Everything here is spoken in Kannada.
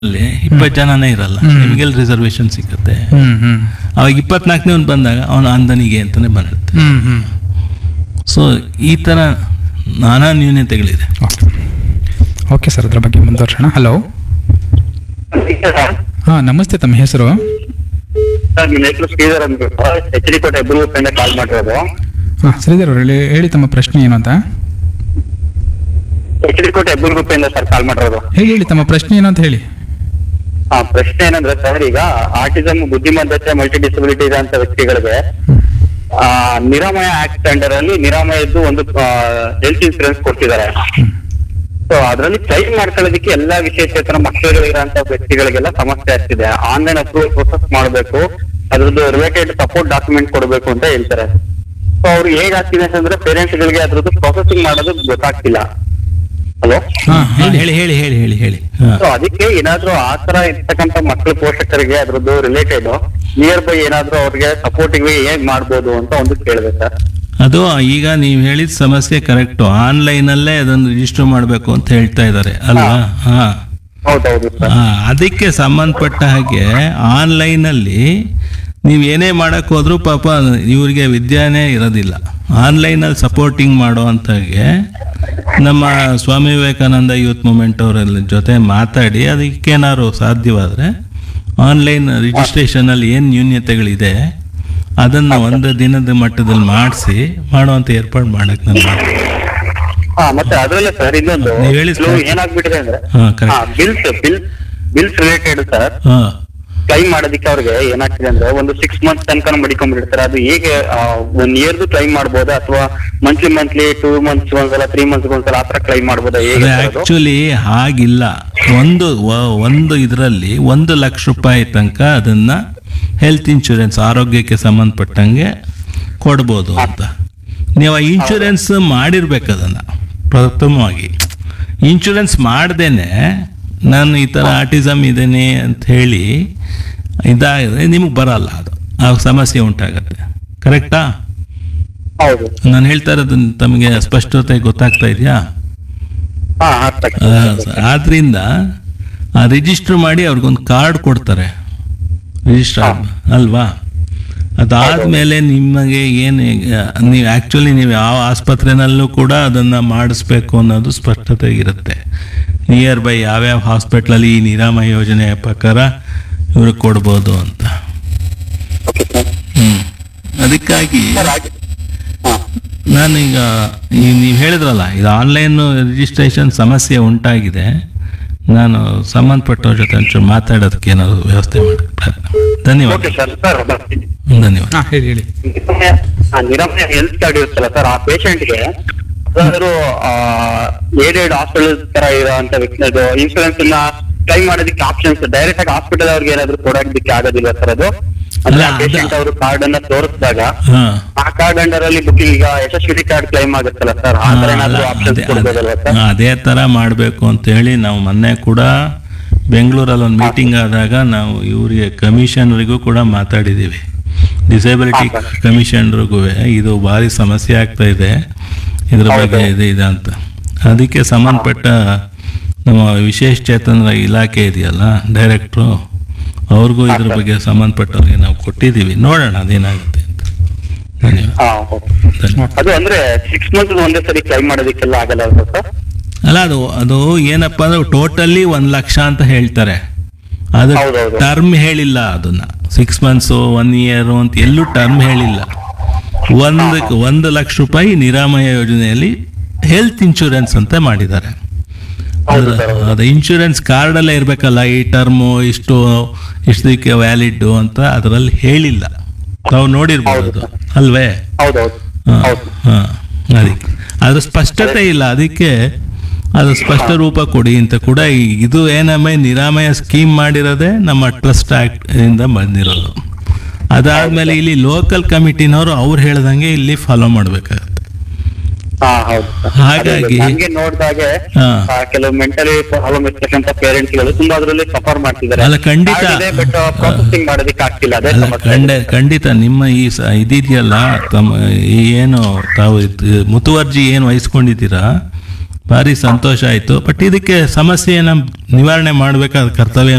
ಅಲ್ಲಿ ಇಪ್ಪತ್ತು ಜನನೇ ಇರಲ್ಲ ಹ್ಮ್. ನಿಮಗೆಲ್ಲ ರಿಸರ್ವೇಶನ್ ಸಿಗುತ್ತೆ ಹ್ಮ್ ಹ್ಮ್ ಅವಾಗ ಇಪ್ಪತ್ನಾಲ್ಕನೇ ಒಂದು ಬಂದಾಗ ಅವನು ಅಂದನಿಗೆ ಅಂತಾನೆ ಬಂದಿರುತ್ತೆ ಹ್ಮ್ ಹ್ಮ್ ಸೊ ಈ ಥರ ನಾನಾ ನ್ಯೂನ್ಯತೆಗಳಿದೆ ಓಕೆ ಓಕೆ ಸರ್ ಅದ್ರ ಬಗ್ಗೆ ಮುಂದುವರ್ಸೋಣ ಹಲೋ ಹಾಂ ನಮಸ್ತೆ ತಮ್ಮ ಹೆಸರು ಸರ್ ನಿಮ್ಮ ಹೆಸರು ಶ್ರೀಧರ್ ಅಂದ್ಬಿಟ್ಟು ಎಚ್ ಡಿ ಕೋಟೆ ಇಂದ ಕಾಲ್ ಮಾಡಿರೋದು ಹಾಂ ಶ್ರೀಧರ್ ಅವ್ರು ಹೇಳಿ ಹೇಳಿ ತಮ್ಮ ಪ್ರಶ್ನೆ ಏನು ಅಂತ ಎಚ್ ಡಿ ಕೋಟೆ ಇಂದ ಸರ್ ಕಾಲ್ ಮಾಡಿರೋದು ಹೇಳಿ ಹೇಳಿ ತಮ್ಮ ಪ್ರಶ್ನೆ ಏನು ಅಂತ ಹೇಳಿ ಹಾ ಪ್ರಶ್ನೆ ಏನಂದ್ರೆ ಸರ್ ಈಗ ಆಟಿಸಮ್ ಬುದ್ಧಿಮತ್ತತೆ ಮಲ್ಟಿ ಡಿಸಬಿಲಿಟಿ ಇರೋಂತ ವ್ಯಕ್ತಿಗಳಿಗೆ ಆ, ನಿರಾಮಯ ಆಕ್ಟ್ ಅಂಡರ್ ಅಲ್ಲಿ ನಿರಾಮಯದ್ದು ಒಂದು ಹೆಲ್ತ್ ಇನ್ಸೂರೆನ್ಸ್ ಕೊಡ್ತಿದ್ದಾರೆ ಸೊ ಅದರಲ್ಲಿ ಕ್ಲೈಮ್ ಮಾಡ್ಕೊಳ್ಳೋದಕ್ಕೆ ಎಲ್ಲಾ ವಿಶೇಷೇತರ ಮಕ್ಕಳುಗಳಿರೋಂತ ವ್ಯಕ್ತಿಗಳಿಗೆಲ್ಲ ಸಮಸ್ಯೆ ಆಗ್ತಿದೆ ಆನ್ಲೈನ್ ಅಪ್ರೂವಲ್ ಪ್ರೊಸೆಸ್ ಮಾಡಬೇಕು ಅದ್ರದ್ದು ರಿಲೇಟೆಡ್ ಸಪೋರ್ಟ್ ಡಾಕ್ಯುಮೆಂಟ್ ಕೊಡಬೇಕು ಅಂತ ಹೇಳ್ತಾರೆ ಸೊ ಅವ್ರು ಹೇಗ್ ಆಗ್ತಿದೆ ಅಂತಂದ್ರೆ ಪೇರೆಂಟ್ಸ್ ಗಳಿಗೆ ಅದ್ರದ್ದು ಪ್ರೊಸೆಸಿಂಗ್ ಮಾಡೋದು ಗೊತ್ತಾಗ್ತಿಲ್ಲ ಹಲೋ ಹಾಂ ಹಾ, ಹೇಳಿ ಹೇಳಿ ಹೇಳಿ ಹೇಳಿ ಹೇಳಿ ಹೇಳಿ ಹಾ. ಸೊ ಅದಕ್ಕೆ ಏನಾದ್ರೂ ಆ ತರ ಇರ್ತಕ್ಕಂಥ ಮಕ್ಕಳು ಪೋಷಕರಿಗೆ ಅದ್ರದ್ದು ರಿಲೇಟೆಡ್ ನಿಯರ್ ಬೈ ಏನಾದ್ರೂ ಅವ್ರಿಗೆ ಸಪೋರ್ಟಿಂಗ್ ಹೇಗ್ ಮಾಡ್ಬೋದು ಅಂತ ಒಂದು ಕೇಳಿದೆ ಸರ್ ಅದು ಈಗ ನೀವು ಹೇಳಿದ ಸಮಸ್ಯೆ ಕರೆಕ್ಟು ಆನ್ಲೈನಲ್ಲೇ ಅದನ್ನು ರಿಜಿಸ್ಟರ್ ಮಾಡಬೇಕು ಅಂತ ಹೇಳ್ತಾ ಇದ್ದಾರೆ ಅಲ್ವಾ ಹಾ ಹೌದೌದು ಸರ್ ಆ, ಅದಕ್ಕೆ ಸಂಬಂಧಪಟ್ಟ ಹಾಗೆ ಆನ್ಲೈನಲ್ಲಿ ನೀವು ಏನೇ ಮಾಡಕ್ ಹೋದ್ರೂ ಪಾಪ ಇವ್ರಿಗೆ ವಿದ್ಯಾನೇ ಇರೋದಿಲ್ಲ ಆನ್ಲೈನಲ್ಲಿ ಸಪೋರ್ಟಿಂಗ್ ಮಾಡೋ ಅಂತಾಗೆ ನಮ್ಮ ಸ್ವಾಮಿ ವಿವೇಕಾನಂದ ಯೂತ್ ಮೂಮೆಂಟ್ ಅವರೆಲ್ಲ ಜೊತೆ ಮಾತಾಡಿ ಅದಕ್ಕೇನಾದ್ರು ಸಾಧ್ಯವಾದರೆ ಆನ್ಲೈನ್ ರಿಜಿಸ್ಟ್ರೇಷನಲ್ಲಿ ಏನು ನ್ಯೂನ್ಯತೆಗಳಿದೆ ಅದನ್ನು ಒಂದು ದಿನದ ಮಟ್ಟದಲ್ಲಿ ಮಾಡಿಸಿ ಮಾಡುವಂಥ ಏರ್ಪಾಡು ಮಾಡಕ್ಕೆ ನಾನು ಮಾಡ್ತೀನಿ. ಹಾ ಮತ್ತೆ ಅದ್ರಲ್ಲೇ ಸರ್ ಇನ್ನೊಂದು ನೀವ್ ಹೇಳಿ ಕೆಲವು ಸರ್. ಏನಾಗ್ಬಿಟ್ಟಿದೆ ಅಂದ್ರೆ ಹಾ, correct. ಹಾ bills bill bills related sir ಹಾಂ ಕ್ಲೈಮ್ ಮಾಡೋದಕ್ಕೆ ಅವ್ರಿಗೆ ಏನಾಗ್ತಿದೆ ಅಂದ್ರೆ ಒಂದು ಸಿಕ್ಸ್ ಮಂತ್ಸ್ ತನಕ ಮಡಿಕೊಂಡ್ಬಿಡ್ತಾರೆ ಅದು ಹೇಗೆ ಒನ್ ಇಯರ್ದು ಕ್ಲೈಮ್ ಮಾಡ್ಬೋದಾ ಅಥವಾ ಮಂತ್ಲಿ ಮಂತ್ಲಿ ಟೂ ಮಂತ್ಸ್ ಒಂದ್ಸಲ ತ್ರೀ ಮಂತ್ಸ್ ಒಂದ್ಸಲ ಆತರ ಕ್ಲೈಮ್ ಮಾಡ್ಬೋದಾ ಹೇಗೆ ಸರ್ ಅದು? ಆಕ್ಚುಲಿ ಹಾಗಿಲ್ಲ ಒಂದು ವ- ಒಂದು ಇದರಲ್ಲಿ ಒಂದು ಲಕ್ಷ ರೂಪಾಯಿ ತನಕ ಅದನ್ನ ಹೆಲ್ತ್ ಇನ್ಶೂರೆನ್ಸ್ ಆರೋಗ್ಯಕ್ಕೆ ಸಂಬಂಧಪಟ್ಟಂಗೆ ಕೊಡ್ಬೋದು ಅಂತ ನೀವು ಆ ಇನ್ಶೂರೆನ್ಸ್ ಮಾಡಿರ್ಬೇಕು ಅದನ್ನ ಪ್ರಥಮವಾಗಿ ಇನ್ಶೂರೆನ್ಸ್ ಮಾಡ್ದೇನೆ ನಾನು ಈ ಥರ ಆಟಿಸಮ್ ಇದ್ದೇನೆ ಅಂತ ಹೇಳಿ ಇದಾದರೆ ನಿಮಗೆ ಬರಲ್ಲ ಅದು ಆ ಸಮಸ್ಯೆ ಉಂಟಾಗತ್ತೆ ಕರೆಕ್ಟಾ ಹೌದು ನಾನು ಹೇಳ್ತಾ ಇರೋದು ತಮಗೆ ಸ್ಪಷ್ಟತೆ ಗೊತ್ತಾಗ್ತಾ ಇದೆಯಾ ಹಾ ಅರ್ಥ ಆಗ್ತದೆ. ಆ, ಆದ್ರಿಂದ ಆ ರಿಜಿಸ್ಟರ್ ಮಾಡಿ ಅವ್ರಿಗೊಂದು ಕಾರ್ಡ್ ಕೊಡ್ತಾರೆ ರಿಜಿಸ್ಟರ್ ಅಲ್ವಾ ಅದಾದ್ಮೇಲೆ ನಿಮಗೆ ಏನು ನೀವು ಆ್ಯಕ್ಚುಲಿ ನೀವು ಯಾವ ಆಸ್ಪತ್ರೆನಲ್ಲೂ ಕೂಡ ಅದನ್ನು ಮಾಡಿಸ್ಬೇಕು ಅನ್ನೋದು ಸ್ಪಷ್ಟತೆ ಇರುತ್ತೆ ನಿಯರ್ ಬೈ ಯಾವ್ಯಾವ ಹಾಸ್ಪಿಟ್ಲಲ್ಲಿ ಈ ನಿರಾಮಯ ಯೋಜನೆಯ ಪ್ರಕಾರ ಇವ್ರಿಗೆ ಕೊಡ್ಬೋದು ಅಂತ ಓಕೆ ಸರ್ ಹ್ಞೂ ಅದಕ್ಕಾಗಿ ಸರ್ ಹಾಗೆ- ಹಾ ನಾನೀಗ ಈ ನೀವು ಹೇಳಿದ್ರಲ್ಲ ಇದು ಆನ್ಲೈನ್ ರಿಜಿಸ್ಟ್ರೇಷನ್ ಸಮಸ್ಯೆ ಉಂಟಾಗಿದೆ ನಾನು ಸಂಬಂಧಪಟ್ಟವ್ರ ಜೊತೆ ಒಂಚೂರು ಮಾತಾಡೋದಕ್ಕೆ ಏನಾದ್ರು ವ್ಯವಸ್ಥೆ ಮಾಡಿ ಪ್ರಯತ್ನ ಮಾಡಿ. ಧನ್ಯವಾದ ಓಕೆ ಸರ್ ಸರ್ ಬರ್ತೀನಿ ಧನ್ಯವಾದ ಹಾಂ ಹೇಳಿ ಹೇಳಿ ನಿರಾಮಯ ಆ, ನಿರಾಮಯ ಹೆಲ್ತ್ ಕಾರ್ಡ್ ಇರುತ್ತಲ್ಲ ಸರ್ ಆ ಪೇಷಂಟ್ಗೆ ಯಾವ್ದಾದ್ರು ಏಡೆಡ್ ಹಾಸ್ಪಿಟಲ್ ತರ ಇರೋಂತ ವ್ಯಕ್ತಿ ಅದು ಇನ್ಶೂರೆನ್ಸ್ ಅನ್ನ ಕ್ಲೈಮ್ ಮಾಡೋದಕ್ಕೆ ಆಪ್ಷನ್ಸ್ ಡೈರೆಕ್ಟ್ ಆಗಿ ಹಾಸ್ಪಿಟಲ್ ಅವ್ರಿಗೆ ಏನಾದ್ರು ಕೊಡೋದಕ್ಕೆ ಆಗೋದಿಲ್ಲ ಸರ್ ಅದು ಅಂದ್ರೆ ಅಲ್ಲ, ಅದು- ಪೇಷಂಟ್ ಅವರು ಕಾರ್ಡ್ ಅನ್ನ ತೋರಿಸಿದಾಗ ಹಾಂ ಆ ಕಾರ್ಡ್ ಅಂಡರ್ ಅಲ್ಲಿ ಬುಕಿಂಗ್ ಈಗ ಯಶಸ್ವಿ ಕಾರ್ಡ್ ಕ್ಲೈಮ್ ಆಗುತ್ತಲ್ಲ ಸರ್ ಆ ತರ ಏನಾದ್ರು ಆಪ್ಷನ್ಸ್ ಕೊಡ್ಬೋದಲ್ವಾ ಸರ್ ಅದೇ ಥರ ಮಾಡಬೇಕು ಅಂತ ಹೇಳಿ ನಾವು ಮೊನ್ನೆ ಕೂಡ ಬೆಂಗಳೂರಲ್ಲಿ ಒಂದು ಮೀಟಿಂಗ್ ಆದಾಗ ನಾವು ಇವರಿಗೆ ಕಮಿಷನರಿಗೂ ಕೂಡ ಮಾತಾಡಿದ್ದೀವಿ ಡಿಸೇಬಿಲಿಟಿ ಹಾ, ಸರ್. ಕಮಿಷನರಿಗೂ ಇದು ಭಾರಿ ಸಮಸ್ಯೆ ಆಗ್ತಾ ಇದೆ ಇದ್ರ ಬಗ್ಗೆ ಹೌದು. ಇದೆ ಇದೆ ಅಂತ ಅದಕ್ಕೆ ಸಂಬಂಧಪಟ್ಟ ನಮ್ಮ ವಿಶೇಷ ಚೇತನರ ಇಲಾಖೆ ಇದೆಯಲ್ಲ ಡೈರೆಕ್ಟ್ರು ಅವ್ರಿಗೂ ಇದ್ರ ಬಗ್ಗೆ ಸಂಬಂಧಪಟ್ಟವ್ರಿಗೆ ನಾವು ಕೊಟ್ಟಿದ್ದೀವಿ ನೋಡೋಣ ಅದೇನಾಗುತ್ತೆ ಅಂತ ಧನ್ಯವಾದ ಹಾ ಓಕೆ. ಧನ್ಯವಾದ ಅದು ಅಂದ್ರೆ ಸಿಕ್ಸ್ ಮಂತ್ ಒಂದೇ ಸರಿ ಕ್ಲೈಮ್ ಮಾಡೋದಕ್ಕೆಲ್ಲ ಆಗಲ್ಲ ಅಲ್ವಾ ಸರ್ ಅಲ್ಲ ಅದು ಅದು ಏನಪ್ಪಾ ಅಂದ್ರೆ ಟೋಟಲಿ ಒಂದ್ ಲಕ್ಷ ಅಂತ ಹೇಳ್ತಾರೆ ಅದು ಹೌದೌದು. ಟರ್ಮ್ ಹೇಳಿಲ್ಲ ಅದನ್ನ ಸಿಕ್ಸ್ ಮಂತ್ಸು ಒನ್ ಇಯರ್ ಅಂತ ಎಲ್ಲೂ ಟರ್ಮ್ ಹೇಳಿಲ್ಲ ಒಂದು ಒಂದು ಲಕ್ಷ ರೂಪಾಯಿ ನಿರಾಮಯ ಯೋಜನೆಯಲ್ಲಿ ಹೆಲ್ತ್ ಇನ್ಶೂರೆನ್ಸ್ ಅಂತ ಮಾಡಿದ್ದಾರೆ ಹೌದು ಅದ್ರ- ಸರ್ ಹೌದು. ಅದು ಇನ್ಶೂರೆನ್ಸ್ ಕಾರ್ಡಲ್ಲೇ ಇರಬೇಕಲ್ಲ ಈ ಟರ್ಮು ಇಷ್ಟು ಇಷ್ಟಕ್ಕೆ ವ್ಯಾಲಿಡ್ ಅಂತ ಅದರಲ್ಲಿ ಹೇಳಿಲ್ಲ ತಾವು ನೋಡಿರ್ಬೋದು ಅದು ಅಲ್ವೇ ಹೌದೌದು ಹಾ, ಹೌದು ಹಾ, ಅದಕ್ಕೆ ಅದ್ರ ಸ್ಪಷ್ಟತೆ ಇಲ್ಲ ಅದಕ್ಕೆ ಅದು ಸ್ಪಷ್ಟ ರೂಪ ಕೊಡಿ ಅಂತ ಕೂಡ ಈ- ಇದು ಏನಮ್ಮ ನಿರಾಮಯ ಸ್ಕೀಮ್ ಮಾಡಿರೋದೇ ನಮ್ಮ ಟ್ರಸ್ಟ್ ಆಕ್ಟ್ ಇಂದ ಬಂದಿರೋದು ಅದಾದ್ಮೇಲೆ ಇಲ್ಲಿ ಲೋಕಲ್ ಕಮಿಟಿನವರು ಅವ್ರು ಹೇಳ್ದಂಗೆ ಇಲ್ಲಿ ಫಾಲೋ ಮಾಡ್ಬೇಕಾಗತ್ತೆ ಹಾ ಹೌದು ಸರ್. ಹಾಗಾಗಿ- ಅದೇ ನಂಗೆ ನೋಡಿದಾಗೆ ಹಾ. ಆ, ಕೆಲವು ಮೆಂಟಲಿ ಪ್ರಾಬ್ಲಮ್ ಇರ್ತಕ್ಕಂಥ ಪೇರೆಂಟ್ಸ್ ಗಳು ತುಂಬಾ ಅದರಲ್ಲಿ ಸಫರ್ ಮಾಡ್ತಿದ್ದಾರೆ ಅಲ್ಲ, ಖಂಡಿತ. ಬಟ್ ಪ್ರೊಸೆಸಿಂಗ್ ಮಾಡೋದಕ್ಕೆ ಆಗ್ತಿಲ್ಲ ಅದೇ ಅಲ್ಲ ಸಮಸ್ಯೆ ಖಂಡ ಖಂಡಿತ ನಿಮ್ಮ ಈ ಸ ಇದಿದೆಯಲ್ಲ ತಮ್ಮ ಈ ಏನು ತಾವು ಇದ್- ಮುತುವರ್ಜಿ ಏನು ವಹಿಸ್ಕೊಂಡಿದ್ದೀರಾ ಭಾರಿ ಸಂತೋಷ ಆಯಿತು ಬಟ್ ಇದಕ್ಕೆ ಸಮಸ್ಯೆಯನ್ನು ನಿವಾರಣೆ ಮಾಡಬೇಕಾದ ಕರ್ತವ್ಯ